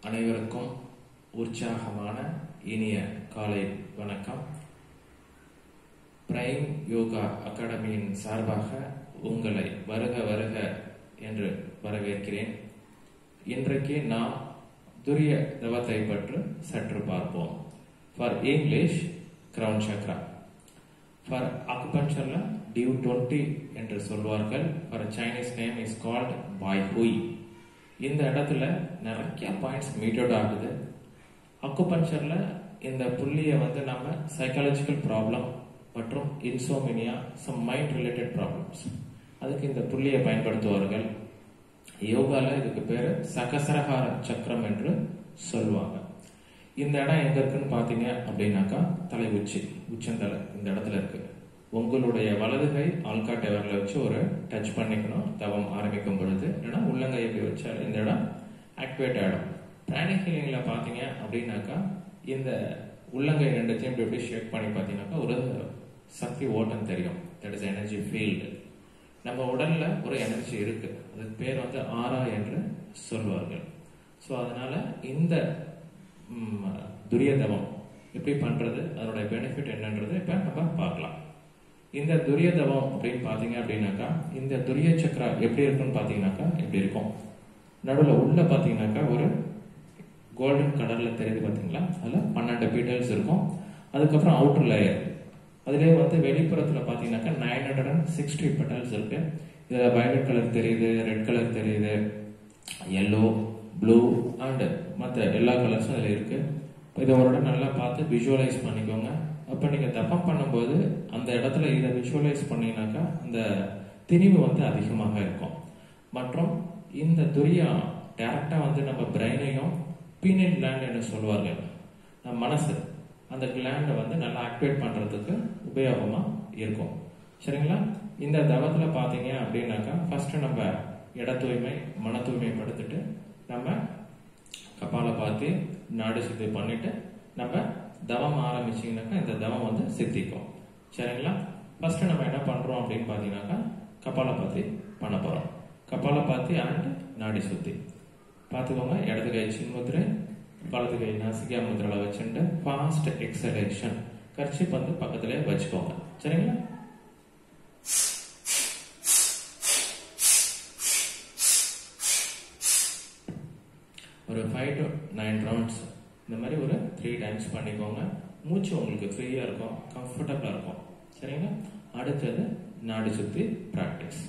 அனைவருக்கும் உற்சாகமான இனிய காலை வணக்கம் பிரைம் யோகா அகாடமியின் சார்பாக உங்களை வருக வருக என்று வரவேற்கிறேன் இன்றைக்கு நாம் துரிய தவத்தை பற்றி சற்று பார்ப்போம் for English crown chakra for அக்குபஞ்சர்ல டியூ டுவெண்ட்டி என்று சொல்வார்கள் for Chinese name is called Bai Hui இந்த இடத்துல நிறைய பாயிண்ட்ஸ் மீட் அவுட் ஆகுது அக்குபஞ்சர்ல இந்த புள்ளியை வந்து நம்ம சைக்காலஜிக்கல் ப்ராப்ளம் மற்றும் insomnia some mind related problems அதுக்கு இந்த புள்ளியை பயன்படுத்துவார்கள் யோகால இதுக்கு பேரு சகசரகார சக்கரம் என்று சொல்லுவாங்க இந்த இடம் எங்க இருக்குன்னு பாத்தீங்க அப்படின்னாக்கா தலை உச்சி உச்சந்தலை இந்த இடத்துல இருக்கு உங்களுடைய வலது கை ஆள்காட்டை விரல வச்சு ஒரு டச் பண்ணிக்கணும் தவம் ஆரம்பிக்கும் பொழுது இல்லைன்னா உள்ளங்கை எப்படி வச்சாலும் இந்த இடம் ஆக்டிவேட் ஆகிடும் பிராணிக் ஹீலிங்ல பாத்தீங்க அப்படின்னாக்கா இந்த உள்ளங்கை ரெண்டுத்தையும் இப்படி இப்படி ஷேக் பண்ணி பார்த்தீங்கன்னாக்கா ஒரு சக்தி ஓட்டம் தெரியும் தட் இஸ் எனர்ஜி ஃபீல்டு நம்ம உடல்ல ஒரு எனர்ஜி இருக்கு அதுக்கு பேர் வந்து ஆரா என்று சொல்வார்கள் ஸோ அதனால இந்த ம், துரியதவம் எப்படி பண்றது அதனுடைய பெனிஃபிட் என்னன்றது இப்ப நம்ம பார்க்கலாம் இந்த துரியதவம் அப்படின்னு பாத்தீங்க அப்படின்னாக்கா இந்த துரிய சக்கரா எப்படி இருக்குன்னு பாத்தீங்கன்னாக்கா எப்படி இருக்கும் நடுவில் உள்ள பாத்தீங்கன்னாக்கா ஒரு கோல்டன் கலர்ல தெரியுது பாத்தீங்களா அதுல பன்னெண்டு பீட்டல்ஸ் இருக்கும் அதுக்கப்புறம் அவுட்டர் லேயர் அதுலேயே வந்து வெளிப்புறத்துல பாத்தீங்கன்னாக்கா nine hundred and sixty petals இருக்கு இதுல வயலட் கலர் தெரியுது ரெட் கலர் தெரியுது எல்லோ ப்ளூ அண்ட் மற்ற எல்லா கலர்ஸும் அதில் இருக்கு இதை ஒரு இடம் நல்லா பார்த்து விஷுவலைஸ் பண்ணிக்கோங்க அப்போ நீங்கள் தப்பம் பண்ணும்போது அந்த இடத்துல இதை விஷுவலைஸ் பண்ணீங்கன்னாக்கா அந்த திணிவு வந்து அதிகமாக இருக்கும் மற்றும் இந்த துரியா டேரக்டாக வந்து நம்ம பிரெயினையும் பீனட் கிளாண்ட் என்று சொல்வார்கள் நம்ம மனசு அந்த கிளாண்டை வந்து நல்லா ஆக்டிவேட் பண்ணுறதுக்கு உபயோகமாக இருக்கும் சரிங்களா இந்த தவத்தில் பார்த்தீங்க அப்படின்னாக்கா ஃபர்ஸ்ட் நம்ம இட தூய்மை மன தூய்மைப்படுத்திட்டு நம்ம கபால பார்த்து நாடு சுத்தி பண்ணிட்டு நம்ம தவம் ஆரம்பிச்சீங்கன்னாக்கா இந்த தவம் வந்து சித்திக்கும் சரிங்களா ஃபர்ஸ்ட் நம்ம என்ன பண்றோம் அப்படின்னு பார்த்தீங்கன்னாக்கா கபால பாத்தி பண்ண போறோம் கபால பாத்தி அண்ட் நாடி சுத்தி பார்த்துக்கோங்க இடது கை சின்முத்திரை வலது கை நாசிகா முத்திரையில வச்சுட்டு ஃபாஸ்ட் எக்ஸலேஷன் கர்ச்சிப் வந்து பக்கத்திலே வச்சுக்கோங்க சரிங்களா ஒரு ஃபைவ் டு நைன் ரவுண்ட்ஸ் இந்த மாதிரி ஒரு த்ரீ டைம்ஸ் பண்ணிக்கோங்க மூச்சு உங்களுக்கு ஃப்ரீயாக இருக்கும் கம்ஃபர்டபுளாக இருக்கும் சரிங்களா அடுத்தது நாடு சுத்தி ப்ராக்டிஸ்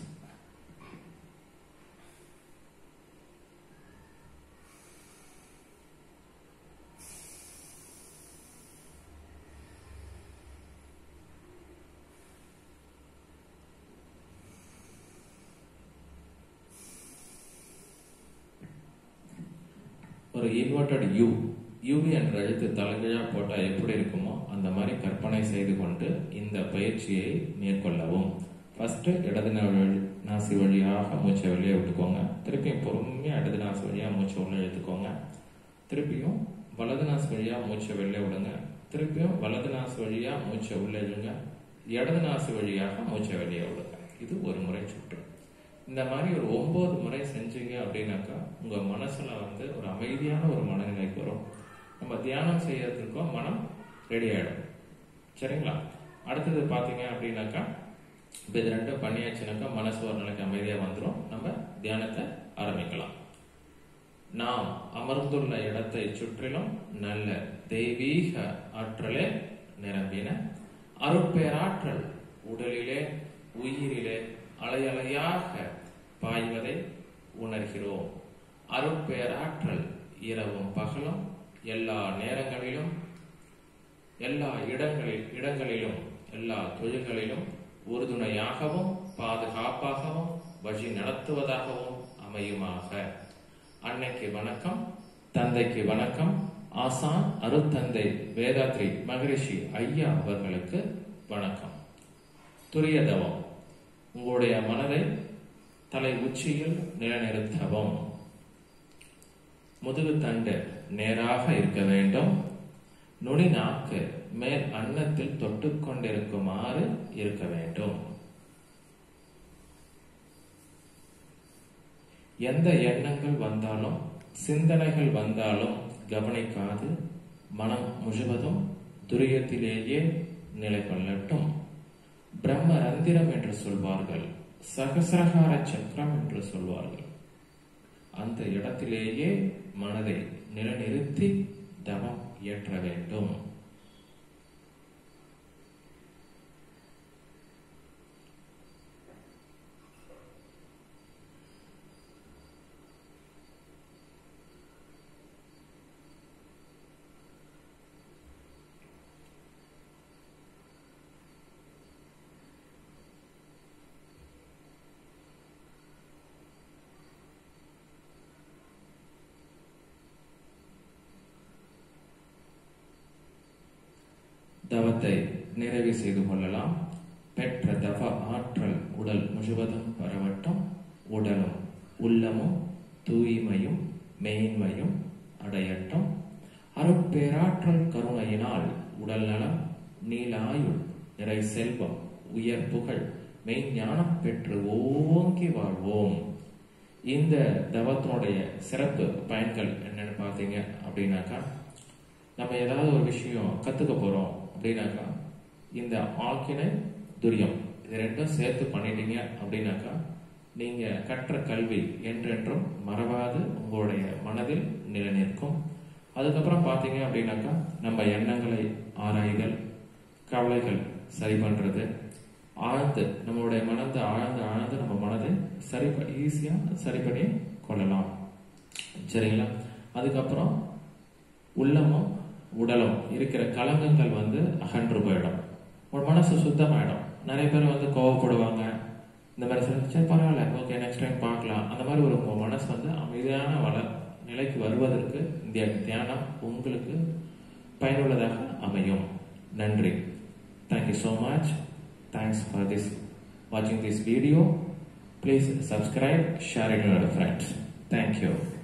ஒரு இன்வெர்டட் யூ யூவி என்ற எழுத்து தலைகீழா போட்டா எப்படி இருக்குமோ அந்த மாதிரி கற்பனை செய்து கொண்டு இந்த பயிற்சியை மேற்கொள்ளவும் ஃபர்ஸ்ட் இடது நா- நாசி வழியாக மூச்சை வெளியே விட்டுக்கோங்க திருப்பியும் பொறுமையா இடது நாசி வழியா மூச்சை உள்ள இழுத்துக்கோங்க திருப்பியும் வலது நாசி வழியா மூச்சை வெளியே விடுங்க திருப்பியும் வலது நாசி வழியா மூச்சை உள்ள இழுங்க இடது நாசி வழியாக மூச்சை வெளியே விடுங்க இது ஒரு முறை சுற்று இந்த மாதிரி ஒரு ஒன்பது முறை செஞ்சீங்க அப்படின்னாக்கா உங்க மனசுல வந்து ஒரு அமைதியான ஒரு மனநிலைக்கு வரும் நம்ம தியானம் செய்யறதுக்கும் மனம் ரெடி ஆயிடும் சரிங்களா அடுத்தது பாத்தீங்க அப்படின்னாக்கா இப்ப இது ரெண்டும் பண்ணியாச்சுனாக்கா மனசு ஒரு நாளைக்கு அமைதியா வந்துடும் நம்ம தியானத்தை ஆரம்பிக்கலாம் நாம் அமர்ந்துள்ள இடத்தை சுற்றிலும் நல்ல தெய்வீக ஆற்றலே நிரம்பின அருட்பேராற்றல் உடலிலே உயிரிலே அலையலையாக பாய்வதை உணர்கிறோம் அருட்பேராற்றல் இரவும் பகலும் எல்லா நேரங்களிலும் எல்லா இடங்களில் இடங்களிலும் எல்லா தொழில்களிலும் உறுதுணையாகவும் பாதுகாப்பாகவும் வழி நடத்துவதாகவும் அமையுமாக அன்னைக்கு வணக்கம் தந்தைக்கு வணக்கம் ஆசான் அருத்தந்தை வேதாத்ரி மகரிஷி ஐயா அவர்களுக்கு வணக்கம் துரியதவம் உங்களுடைய மனதை தலை உச்சியில் நிலைநிறுத்தவும் முதுகு தண்டு நேராக இருக்க வேண்டும் நுனி நாக்கு மேல் அன்னத்தில் தொட்டுக் கொண்டிருக்குமாறு இருக்க வேண்டும் எந்த எண்ணங்கள் வந்தாலும் சிந்தனைகள் வந்தாலும் கவனிக்காது மனம் முழுவதும் துரியத்திலேயே நிலை கொள்ளட்டும் பிரம்ம ரந்திரம் என்று சொல்வார்கள் சகசிரகார சக்கரம் என்று சொல்வார்கள் அந்த இடத்திலேயே மனதை நிலைநிறுத்தி தவம் இயற்ற வேண்டும் தவத்தை நிறைவு செய்து கொள்ளலாம் பெற்ற தவ ஆற்றல் உடல் முழுவதும் பரவட்டும் உடலும் உள்ளமும் தூய்மையும் மேன்மையும் அடையட்டும் அருட்பேராற்றல் கருணையினால் உடல் நலம் நீலாயுள் நிறை செல்வம் உயர் புகழ் மெய்ஞானம் பெற்று ஓங்கி வாழ்வோம் இந்த தவத்தினுடைய சிறப்பு பயன்கள் என்னன்னு பார்த்தீங்க அப்படின்னாக்கா நம்ம ஏதாவது ஒரு விஷயம் கத்துக்க போறோம் அப்படின்னாக்கா இந்த ஆக்கினை துரியம் இது ரெண்டும் சேர்த்து பண்ணிட்டீங்க அப்படின்னாக்கா நீங்க கற்ற கல்வி என்றென்றும் மறவாது உங்களுடைய மனதில் நிலைநிற்கும் அதுக்கப்புறம் பார்த்தீங்க அப்படின்னாக்கா நம்ம எண்ணங்களை ஆராய்தல் கவலைகள் சரி பண்றது ஆழ்ந்து நம்மளுடைய மனதை ஆழ்ந்து ஆழ்ந்து நம்ம மனதை சரி ஈஸியா சரி பண்ணி கொள்ளலாம் சரிங்களா அதுக்கப்புறம் உள்ளமும் உடலும் இருக்கிற கலங்கங்கள் வந்து அகன்று போயிடும் ஒரு மனசு சுத்தமாயிடும் நிறைய பேர் வந்து கோவப்படுவாங்க இந்த மாதிரி சொல்லி சரி பரவாயில்ல ஓகே நெக்ஸ்ட் டைம் பார்க்கலாம் அந்த மாதிரி ஒரு உங்க மனசு வந்து அமைதியான வள நிலைக்கு வருவதற்கு இந்த தியானம் உங்களுக்கு பயனுள்ளதாக அமையும் நன்றி thank you so much thanks for this வாட்சிங் this video please subscribe share it your friends thank you